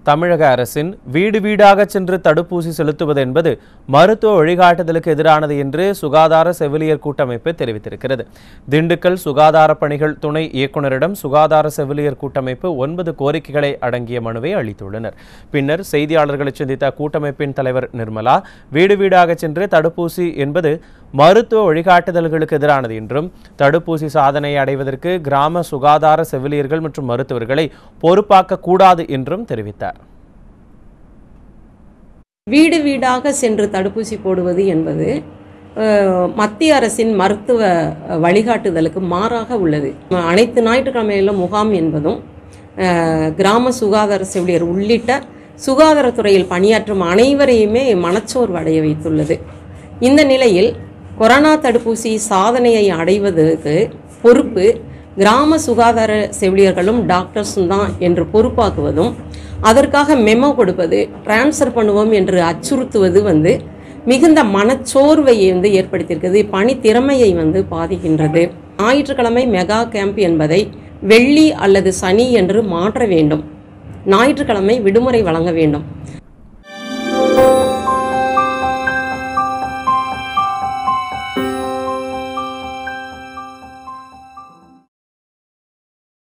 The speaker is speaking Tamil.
தமிழக அரசின் வீடு வீடாக சென்று தடுப்பூசி செலுத்துவது என்பது மருத்துவ வழிகாட்டுதலுக்கு எதிரானது என்று சுகாதார செவிலியர் கூட்டமைப்பு தெரிவித்திருக்கிறது திண்டுக்கல் சுகாதார பணிகள் துணை இயக்குநரிடம் சுகாதார செவிலியர் கூட்டமைப்பு ஒன்பது கோரிக்கைகளை அடங்கிய மனுவை அளித்துள்ளனர் பின்னர் செய்தியாளர்களை சந்தித்த கூட்டமைப்பின் தலைவர் நிர்மலா வீடு வீடாக சென்று தடுப்பூசி என்பது மருத்துவ வழிகாட்டுதல்களுக்கு எதிரானது என்றும் தடுப்பூசி சாதனை அடைவதற்கு கிராம சுகாதார செவிலியர்கள் மற்றும் மருத்துவர்களை பொறுப்பாக்க கூடாது என்றும் தெரிவித்தார் வீடு வீடாக சென்று தடுப்பூசி போடுவது என்பது அஹ், மத்திய அரசின் மருத்துவ அஹ், வழிகாட்டுதலுக்கு மாறாக உள்ளது அனைத்து ஞாயிற்றுக்கிழமையிலும் முகாம் என்பதும் அஹ், கிராம சுகாதார செவிலியர் உள்ளிட்ட சுகாதாரத்துறையில் பணியாற்றும் அனைவரையுமே மனச்சோர்வு அடைய வைத்துள்ளது இந்த நிலையில் கொரோனா தடுப்பூசி சாதனையை அடைவதற்கு பொறுப்பு கிராம சுகாதார செவிலியர்களும் டாக்டர்ஸும் தான் என்று பொறுப்பாக்குவதும் அதற்காக மெமோ கொடுப்பது டிரான்ஸ்ஃபர் பண்ணுவோம் என்று அச்சுறுத்துவது வந்து மிகுந்த மனச்சோர்வை வந்து ஏற்படுத்தியிருக்கிறது பணி திறமையை வந்து பாதிக்கின்றது ஞாயிற்றுக்கிழமை மெகா கேம்ப் என்பதை வெள்ளி அல்லது சனி என்று மாற்ற வேண்டும் ஞாயிற்றுக்கிழமை விடுமுறை வழங்க வேண்டும்